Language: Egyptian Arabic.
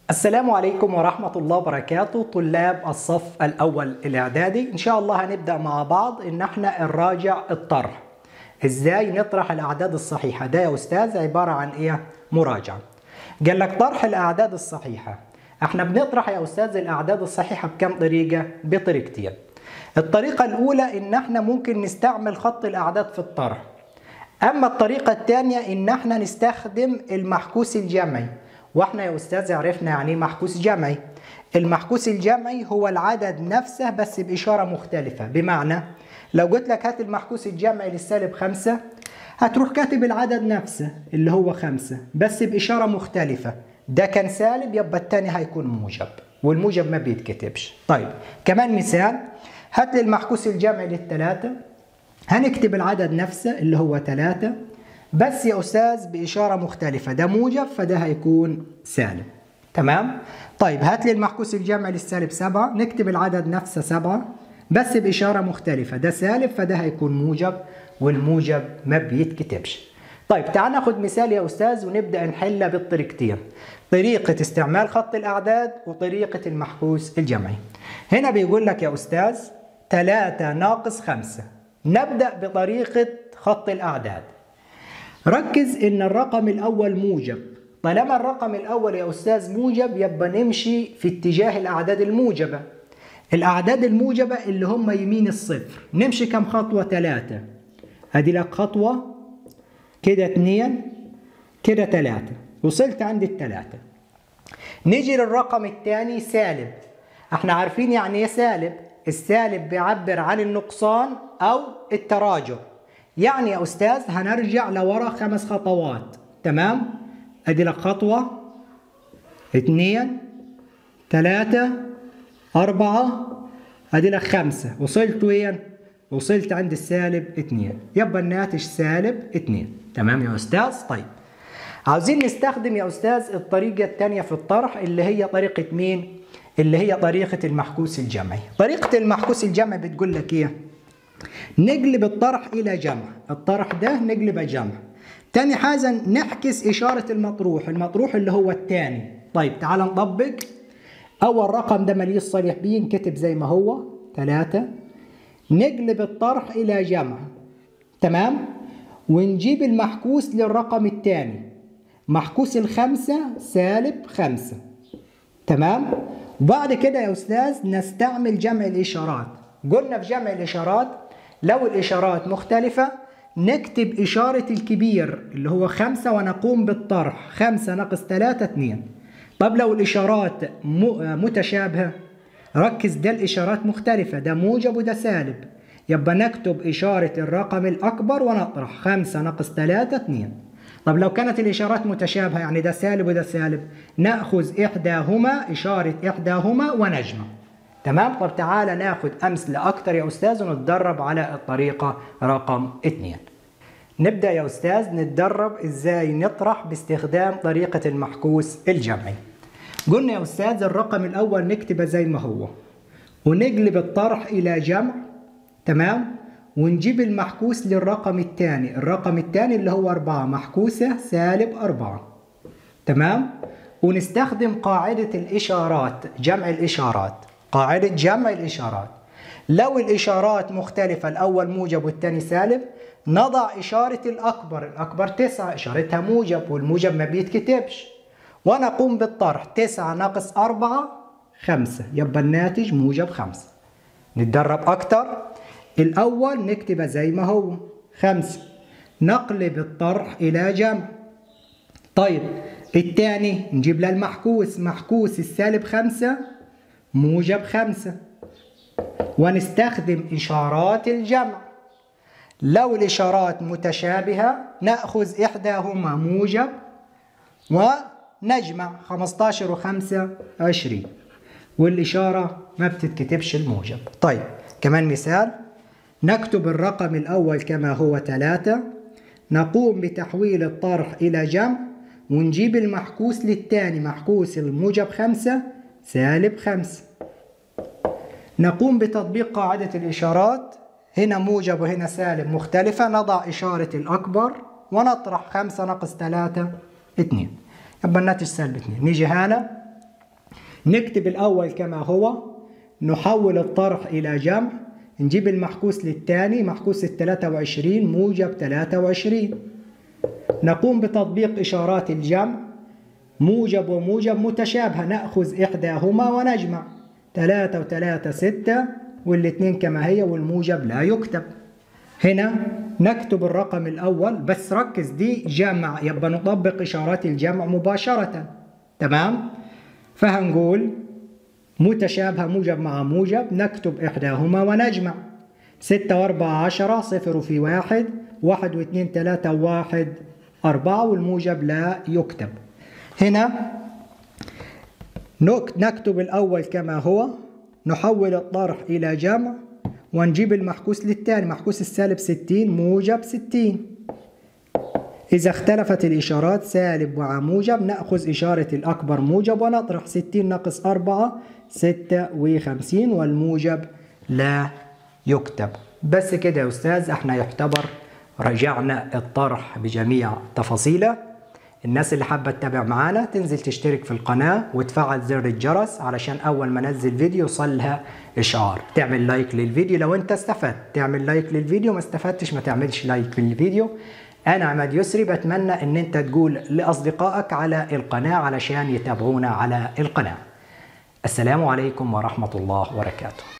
السلام عليكم ورحمة الله وبركاته طلاب الصف الأول الإعدادي إن شاء الله هنبدأ مع بعض إن احنا نراجع الطرح إزاي نطرح الأعداد الصحيحة ده يا أستاذ عبارة عن إيه؟ مراجعة قال لك طرح الأعداد الصحيحة احنا بنطرح يا أستاذ الأعداد الصحيحة بكم طريقة؟ بطريقتين الطريقة الأولى إن احنا ممكن نستعمل خط الأعداد في الطرح أما الطريقة الثانية إن احنا نستخدم المحكوس الجمعي واحنا يا أستاذ عرفنا يعني ايه محكوس جمعي المحكوس الجمعي هو العدد نفسه بس بإشارة مختلفة بمعنى لو قلت لك هات المحكوس الجمعي للسالب خمسة هتروح كاتب العدد نفسه اللي هو خمسة بس بإشارة مختلفة ده كان سالب يبقى التاني هيكون موجب والموجب ما بيتكتبش طيب كمان مثال هات لي المحكوس الجمعي للثلاثة هنكتب العدد نفسه اللي هو ثلاثة بس يا أستاذ بإشارة مختلفة ده موجب فده هيكون سالب تمام طيب هات لي المحكوس الجمعي للسالب سبعة نكتب العدد نفسه سبعة بس بإشارة مختلفة ده سالب فده هيكون موجب والموجب ما بيتكتبش طيب تعال ناخد مثال يا أستاذ ونبدأ نحل بالطريقتين طريقة استعمال خط الأعداد وطريقة المحكوس الجمعي هنا بيقول لك يا أستاذ 3 ناقص 5 نبدأ بطريقة خط الأعداد ركز إن الرقم الأول موجب طالما الرقم الأول يا أستاذ موجب يبقى نمشي في اتجاه الأعداد الموجبة الأعداد الموجبة اللي هم يمين الصفر نمشي كم خطوة ثلاثة أدي لك خطوة كده اتنين كده ثلاثة وصلت عند الثلاثة نيجي للرقم الثاني سالب احنا عارفين يعني ايه سالب السالب بيعبر عن النقصان أو التراجع يعني يا أستاذ هنرجع لورا خمس خطوات تمام أدي لك خطوة اثنين ثلاثة أربعة أدي لك خمسة وصلت وين؟ وصلت عند السالب اثنين يبقى الناتج سالب اثنين تمام يا أستاذ؟ طيب عاوزين نستخدم يا أستاذ الطريقة الثانية في الطرح اللي هي طريقة مين؟ اللي هي طريقة المحكوس الجمعي طريقة المحكوس الجمعي بتقول لك إيه؟ نقلب الطرح إلى جمع الطرح ده نقلبه جمع تاني حاجة نحكس إشارة المطروح المطروح اللي هو الثاني طيب تعال نطبق أول رقم ده ماليش صريح بيه نكتب زي ما هو ثلاثة نقلب الطرح إلى جمع تمام ونجيب المحكوس للرقم الثاني محكوس الخمسة سالب خمسة تمام وبعد كده يا أستاذ نستعمل جمع الإشارات قلنا في جمع الإشارات لو الإشارات مختلفة نكتب إشارة الكبير اللي هو خمسة ونقوم بالطرح خمسة ناقص ثلاثة اثنين طب لو الإشارات متشابهة ركز ده الإشارات مختلفة ده موجب وده سالب يبقى نكتب إشارة الرقم الأكبر ونطرح خمسة ناقص ثلاثة اثنين طب لو كانت الإشارات متشابهة يعني ده سالب وده سالب نأخذ إحداهما إشارة إحداهما ونجمع تمام طب تعالى ناخد أمثلة أكتر يا أستاذ ونتدرب على الطريقة رقم اثنين نبدأ يا أستاذ نتدرب إزاي نطرح باستخدام طريقة المحكوس الجمعي قلنا يا أستاذ الرقم الأول نكتبه زي ما هو ونقلب الطرح إلى جمع تمام ونجيب المحكوس للرقم الثاني الرقم الثاني اللي هو أربعة محكوسة سالب أربعة تمام ونستخدم قاعدة الإشارات جمع الإشارات قاعدة جمع الإشارات لو الإشارات مختلفة الأول موجب والثاني سالب نضع إشارة الأكبر الأكبر تسعة إشارتها موجب والموجب ما بيتكتبش ونقوم بالطرح تسعة ناقص أربعة خمسة يبقى الناتج موجب خمسة نتدرب أكتر الأول نكتبه زي ما هو خمسة نقلب الطرح إلى جمع طيب الثاني نجيب له المحكوس محكوس السالب خمسة موجب خمسة ونستخدم إشارات الجمع لو الإشارات متشابهة نأخذ إحداهما موجب ونجمع 15 وخمسة 20 والإشارة ما بتتكتبش الموجب طيب كمان مثال نكتب الرقم الأول كما هو 3 نقوم بتحويل الطرح إلى جمع ونجيب المحكوس للثاني محكوس الموجب 5 سالب 5 نقوم بتطبيق قاعدة الإشارات هنا موجب وهنا سالب مختلفة نضع إشارة الأكبر ونطرح 5 ناقص 3 2 يبقى الناتج سالب 2 نيجي هنا نكتب الأول كما هو نحول الطرح إلى جمع نجيب المحكوس للثاني محكوس ال 23 موجب 23 نقوم بتطبيق إشارات الجمع موجب وموجب متشابهة نأخذ إحداهما ونجمع 3 و3 6 والاثنين كما هي والموجب لا يكتب هنا نكتب الرقم الأول بس ركز دي جمع يبقى نطبق إشارات الجمع مباشرة تمام فهنقول متشابهة موجب مع موجب نكتب إحداهما ونجمع ستة وأربعة عشرة صفر في واحد واحد واثنين ثلاثة واحد أربعة والموجب لا يكتب هنا نكتب الأول كما هو نحول الطرح إلى جمع ونجيب المحكوس للثاني محكوس السالب 60 موجب 60 إذا اختلفت الإشارات سالب مع موجب نأخذ إشارة الأكبر موجب ونطرح 60 ناقص 4 56 والموجب لا يكتب بس كده يا أستاذ احنا يعتبر رجعنا الطرح بجميع تفاصيله الناس اللي حابة تتابع معانا تنزل تشترك في القناة وتفعل زر الجرس علشان أول ما ننزل فيديو يوصلها إشعار تعمل لايك للفيديو لو أنت استفدت تعمل لايك للفيديو ما استفدتش ما تعملش لايك للفيديو أنا عماد يسري بتمنى أن أنت تقول لأصدقائك على القناة علشان يتابعونا على القناة السلام عليكم ورحمة الله وبركاته